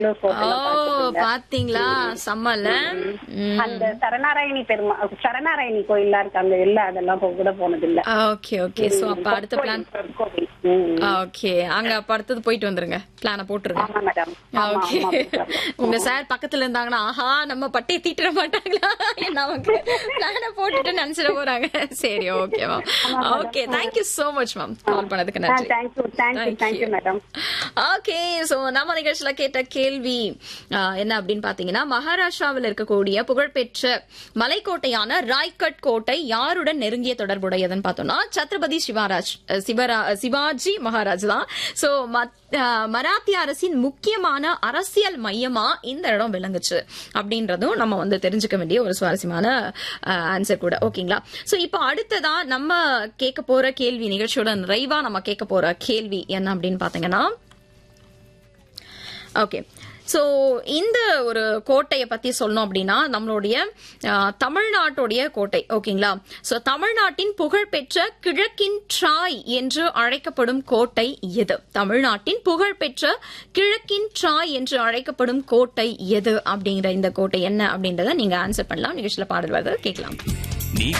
கோட்டை ஓ பாத்தீங்களா செம்மல்ல ம். அந்த சரணாராயணி பெருமா சரணாராயணி கோயில்லாம் இருக்கு அங்க இல்ல அதெல்லாம் போ- கூட போனது இல்ல ஓகே ஓகே சோ அப்ப அடுத்த பிளான் கோவில் ம். ஓகே அங்க அப்ப அடுத்தது போயிட்டு வந்துருங்க பிளான போட்டுருங்க ஆமா மேடம் ஆமா ஓகே ஆமா madam. உங்க சார் பக்கத்துல இருந்தாங்கன்னா ஆஹா நம்ம பட்டையை தீட்டிட மாட்டாங்களா நமக்கு பிளான போட்டுட்டு நினைச்சிட போறாங்க சரி okay ma'am okay thank you so much ma'am call பண்ணதுக்கு ஆ, நன்றி thank you thank you thank you madam okay so நம்ம நிகழ்ச்சியில கேட்ட கேள்வி ஆ, என்ன அப்படின்னு பாத்தீங்கன்னா மகாராஷ்டிராவில் இருக்கக்கூடிய புகழ்பெற்ற மலைக்கோட்டையான ராய்கட் கோட்டை யாருடன் நெருங்கிய தொடர்புடையதுன்னு பார்த்தோம்னா சத்ரபதி சிவாராஜ் அஹ், சிவரா சிவாஜி மகாராஜ் தான் சோ மராத்திய அரசின் முக்கியமான அரசியல் மையமா இந்த இடம் விளங்குச்சு அப்படின்றதும் நம்ம வந்து தெரிஞ்சுக்க வேண்டிய ஒரு சுவாரஸ்யமான ஆன்சர் கூட ஓகேங்களா சோ இப்போ அடுத்ததா நம்ம கேட்க போற கேள்வி நிகழ்ச்சியோட நிறைவா நம்ம கேட்க போற கேள்வி என்ன அப்படின்னு பாத்தீங்கன்னா ஓகே ஸோ இந்த ஒரு கோட்டையை பத்தி சொல்லணும் அப்படின்னா நம்மளுடைய அஹ், தமிழ்நாட்டுடைய கோட்டை ஓகேங்களா ஸோ தமிழ்நாட்டின் புகழ்பெற்ற கிழக்கின் ட்ராய் என்று அழைக்கப்படும் கோட்டை எது தமிழ்நாட்டின் புகழ்பெற்ற கிழக்கின் ட்ராய் என்று அழைக்கப்படும் கோட்டை எது அப்படிங்கிற இந்த கோட்டை என்ன அப்படின்றத நீங்க ஆன்சர் பண்ணலாம் நிகழ்ச்சியில பாடல் வருது கேட்கலாம் நீ